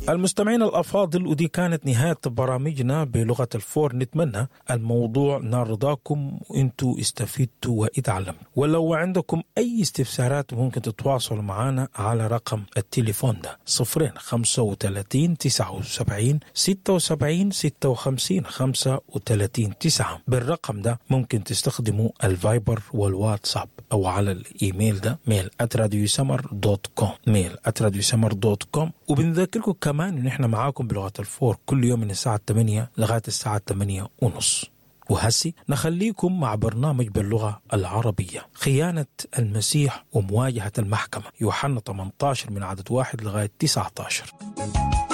المستمعين الأفاضل ودي كانت نهاية برامجنا بلغة الفور نتمنى الموضوع نال رضاكم وانتوا استفدتوا واتعلمتوا ولو عندكم أي استفسارات ممكن تتواصلوا معنا على رقم التليفون ده صفرين خمسة وتلاتين تسعة وسبعين ستة وسبعين ستة وخمسين خمسة وتلاتين تسعة بالرقم ده ممكن تستخدموا الفايبر والواتساب أو على الإيميل ده ميل @radiosummer دوت كوم ميل @radiosummer دوت كوم وبنذكركم كمان إن إحنا معاكم بلغة الفور كل يوم من الساعة 8 لغاية الساعة 8 ونص وهسي نخليكم مع برنامج باللغة العربية خيانة المسيح ومواجهة المحكمة يوحنا 18 من عدد واحد لغاية 19